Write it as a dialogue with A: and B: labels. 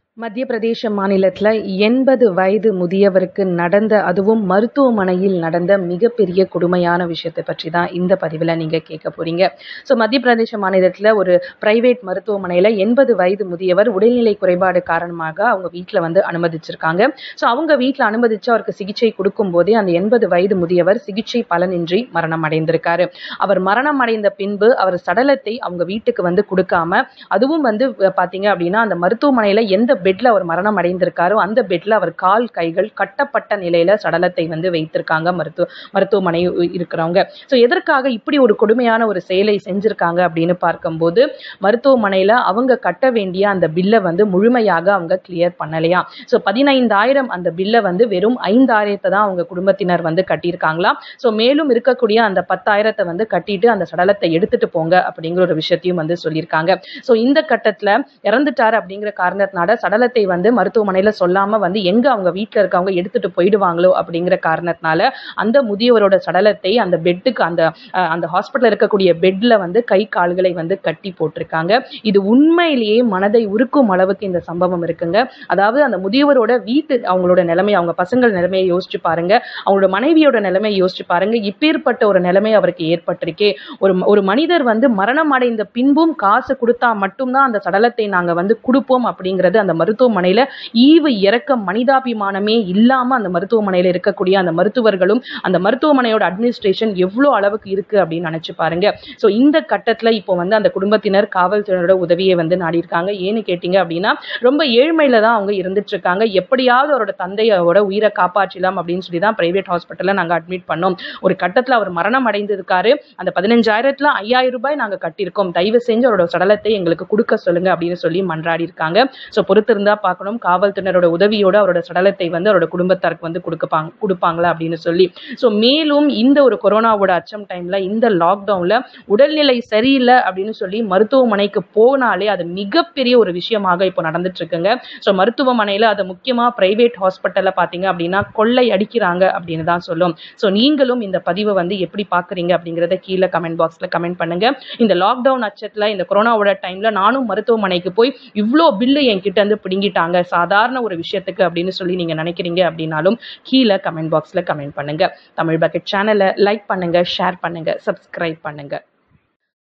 A: மத்திய பிரதேச மாநிலத்தில் எண்பது வயது முதியவருக்கு நடந்த அதுவும் மருத்துவமனையில் நடந்த மிகப்பெரிய கொடுமையான விஷயத்தை பற்றி தான் இந்த பதிவில் நீங்கள் கேட்க போகிறீங்க ஸோ மத்திய பிரதேச மாநிலத்தில் ஒரு ப்ரைவேட் மருத்துவமனையில் எண்பது வயது முதியவர் உடல்நிலை குறைபாடு காரணமாக அவங்க வீட்டில் வந்து அனுமதிச்சிருக்காங்க ஸோ அவங்க வீட்டில் அனுமதித்து அவருக்கு சிகிச்சை கொடுக்கும் போதே அந்த எண்பது வயது முதியவர் சிகிச்சை பலனின்றி மரணம் அடைந்திருக்காரு அவர் மரணம் அடைந்த பின்பு அவர் சடலத்தை அவங்க வீட்டுக்கு வந்து கொடுக்காம அதுவும் வந்து அஹ், பார்த்தீங்க அப்படின்னா அந்த மருத்துவமனையில் எந்த பெட்ல அவர் மரணம் அடைந்திருக்காரோ அந்த பெட்ல அவர் கால் கைகள் கட்டப்பட்ட நிலையில சடலத்தை வந்து வைத்திருக்காங்க மருத்துவ மருத்துவமனை இருக்கிறவங்க ஸோ எதற்காக இப்படி ஒரு கொடுமையான ஒரு செயலை செஞ்சிருக்காங்க அப்படின்னு பார்க்கும்போது மருத்துவமனையில அவங்க கட்ட வேண்டிய அந்த பில்லை வந்து முழுமையாக அவங்க கிளியர் பண்ணலையா ஸோ பதினைந்தாயிரம் அந்த பில்லை வந்து வெறும் ஐந்தாயிரத்தை தான் அவங்க குடும்பத்தினர் வந்து கட்டியிருக்காங்களாம் ஸோ மேலும் இருக்கக்கூடிய அந்த பத்தாயிரத்தை வந்து கட்டிட்டு அந்த சடலத்தை எடுத்துட்டு போங்க அப்படிங்கிற ஒரு விஷயத்தையும் வந்து சொல்லியிருக்காங்க ஸோ இந்த கட்டத்துல இறந்துட்டாரு அப்படிங்கிற காரணத்தினால சடலத்தை வந்து மருத்துவமனையில சொல்லாம வந்து எங்க அவங்க வீட்டில் இருக்கவங்க எடுத்துட்டு போயிடுவாங்களோ அப்படிங்கிற காரணத்தினால அந்த முதியவரோட சடலத்தை அந்த பெட்டுக்கு அந்த அஹ், அந்த ஹாஸ்பிட்டல் இருக்கக்கூடிய பெட்ல வந்து கை கால்களை வந்து கட்டி போட்டிருக்காங்க இது உண்மையிலேயே மனதை உருக்கும் அளவுக்கு இந்த சம்பவம் இருக்குங்க அதாவது அந்த முதியவரோட வீட்டு அவங்களோட நிலைமை அவங்க பசங்கள் நிலைமையை யோசிச்சு பாருங்க அவங்களோட மனைவியோட நிலைமையை யோசிச்சு பாருங்க இப்பேற்பட்ட ஒரு நிலைமை அவருக்கு ஏற்பட்டிருக்கே ஒரு ஒரு மனிதர் வந்து மரணம் அடைந்த பின்பும் காசு கொடுத்தா மட்டும்தான் அந்த சடலத்தை நாங்க வந்து கொடுப்போம் அப்படிங்கிறது அந்த மருத்துவமனையில ஈவு இறக்கம் மனிதாபிமானமே இல்லாம அந்த மருத்துவமனையில இருக்கக்கூடிய அந்த மருத்துவர்களும் அந்த மருத்துவமனையோட அட்மினிஸ்ட்ரேஷன் எவ்வளோ அளவுக்கு இருக்கு அப்படின்னு நினைச்சு பாருங்க ஸோ இந்த கட்டத்துல இப்போ வந்து அந்த குடும்பத்தினர் காவல்துறையோட உதவியை வந்து நாடி இருக்காங்க ஏன்னு கேட்டீங்க அப்படின்னா ரொம்ப ஏழ்மையில தான் அவங்க இருந்துட்டு இருக்காங்க எப்படியாவது அவரோட தந்தையோட உயிரை காப்பாற்றலாம் அப்படின்னு சொல்லி தான் பிரைவேட் ஹாஸ்பிட்டல்ல நாங்க அட்மிட் பண்ணோம் ஒரு கட்டத்துல அவர் மரணம் அடைந்திருக்காரு அந்த பதினஞ்சாயிரத்துல ஐயாயிரம் ரூபாய் நாங்க கட்டியிருக்கோம் தயவு செஞ்சு அவரோட சடலத்தை எங்களுக்கு கொடுக்க சொல்லுங்க அப்படின்னு சொல்லி மன்றாடி இருக்காங்க ஸோ பொறுத்திருந்தா பார்க்கணும் காவல்துறையினரோட உதவியோட அவரோட சடலத்தை வந்து அவரோட குடும்பத்தாருக்கு வந்து கொடுக்கப்பாங்க கொடுப்பாங்களா அப்படின்னு சொல்லி ஸோ மேலும் இந்த ஒரு கொரோனாவோட அச்சம் டைம்ல இந்த லாக்டவுன்ல உடல்நிலை சரியில்லை அப்படின்னு சொல்லி மருத்துவமனைக்கு போனாலே அது மிகப்பெரிய ஒரு விஷயமாக இப்போ நடந்துட்டு இருக்குங்க ஸோ மருத்துவமனையில அது முக்கியமா பிரைவேட் ஹாஸ்பிட்டல்ல பாத்தீங்க அப்படின்னா கொள்ளை அடிக்கிறாங்க அப்படின்னு தான் சொல்லும் ஸோ நீங்களும் இந்த பதிவை வந்து எப்படி பாக்குறீங்க அப்படிங்கறத கீழே கமெண்ட் பாக்ஸ்ல கமெண்ட் பண்ணுங்க இந்த லாக்டவுன் அச்சத்துல இந்த கொரோனாவோட டைம்ல நானும் மருத்துவமனைக்கு போய் இவ்வளோ பில்லு என்கிட்ட இருந்து பிடுங்கிட்டாங்க சாதாரண ஒரு விஷயத்துக்கு அப்படின்னு சொல்லி நீங்க நினைக்கிறீங்க அப்படின்னாலும் கீழே கமெண்ட் பாக்ஸ்ல கமெண்ட் பண்ணுங்க தமிழ் பக்கெட் சேனலை லைக் பண்ணுங்க ஷேர் பண்ணுங்க சப்ஸ்கிரைப் பண்ணுங்க